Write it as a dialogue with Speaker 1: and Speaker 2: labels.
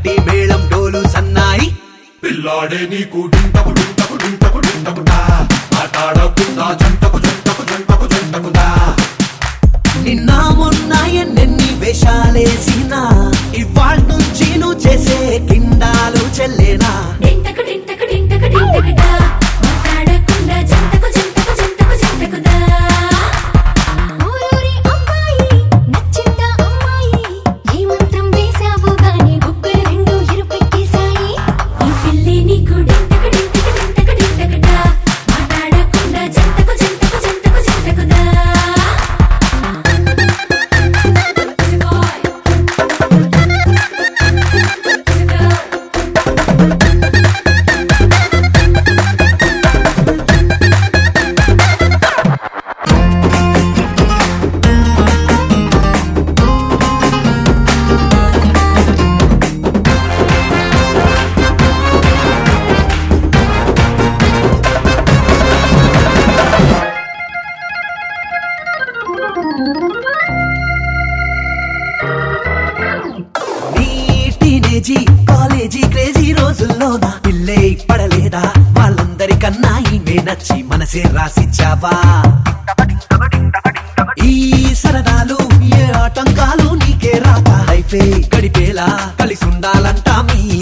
Speaker 1: party మేళం డోలు సన్నాయి
Speaker 2: పిల్లాడే నీకు డింటకు డింటకు డింటకు డింటకుదా ఆటాడకుండా జంటకు జంటకు జంటకు జంటకుదా
Speaker 1: నిన్న మొన్న ఎన్నెన్ని వేషాలేసినా ఇవాళ నుంచి నువ్వు చేసే కిండాలు చెల్లేనా
Speaker 3: డింటకు డింటకు డింటకు డింటకుడా మాట్లాడకుండా జంటకు జంటకు జంటకు జంటకుదా ఊరూరి అమ్మాయి నచ్చిందా అమ్మాయి ఏ మంత్రం వేసావో గాని బుగ్గలు రెండు ఎరుపెక్కేశాయి ఈ పిల్లి నీకు డింటకు డింటకు డింటకు డింటకుడా మాట్లాడకుండా జంటకు జంటకు జంటకు జంటకుదా
Speaker 1: నీ టీనేజీ కాలేజీ క్రేజీ రోజుల్లో నా పిల్లే పడలేదా వాళ్ళందరికన్నా ఈమె నచ్చి మనసే రాసిచ్చావా ఈ సరదాలు ఏ ఆటంకాలు నీకే రాక లైఫే గడిపేలా కలిసి ఉండాలంటా మీ